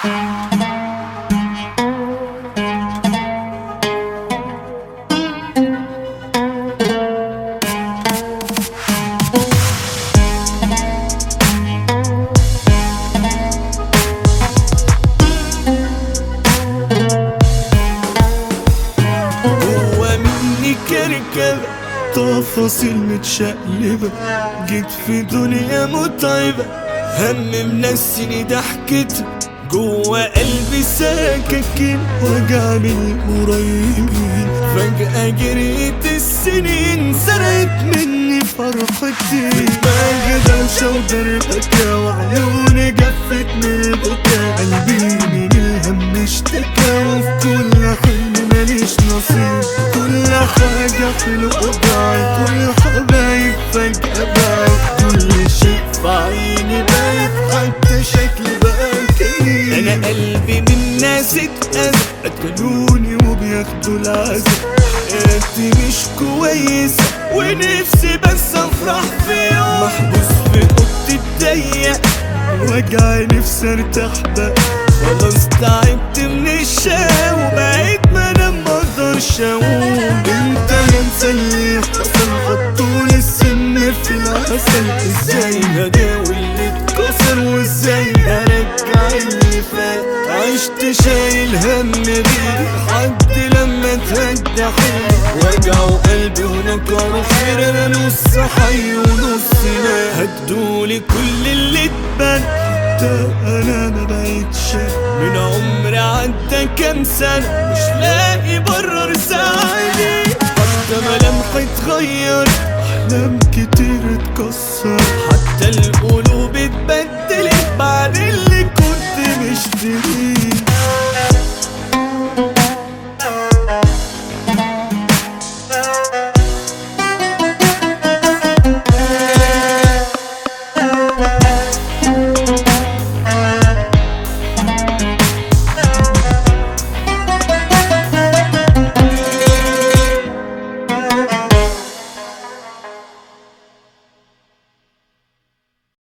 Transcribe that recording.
هو مني كركبة تفاصيل متشقلبة جيت في دنيا متعبة هم منسيني ضحكتها جوا قلبي سكاكين وجع من قريبين فجأة جريت السنين سرقت مني فرحتي دماغي دوشة وضربكة وعيوني جفت من البكا قلبي من الهم اشتكى وفي كل حلم ماليش نصيب كل حاجة حلوة ضاعت والحبايب فجأة باعت كل شيء في عيني بايت حتى شكلي بقى كئيب أنا قلبي من ناس اتأذى قتلوني وبياخدوا العزا حياتي مش كويسة ونفسي بس افرح في يوم محبوس في اوضتي الضيق وجعي نفسي ارتاح بقى خلاص تعبت من الشقا وبقيت بنام مقدرش اقوم انت انسى اللي حصل حطولي السم في العسل ازاي هداوي اللي اتكسر وازاي هرجع اللي فات عشت شايل هم بيه لحد لما اتهدى حيل وجع قلبي ونكر خير انا نص حي ونص مات هدولي كل اللي اتبنى حتى انا ما بقتش من عمري عدى كام سنة مش لاقي برر ساعدي حتى ملامحي اتغير احلام كتير اتكسر حتى القول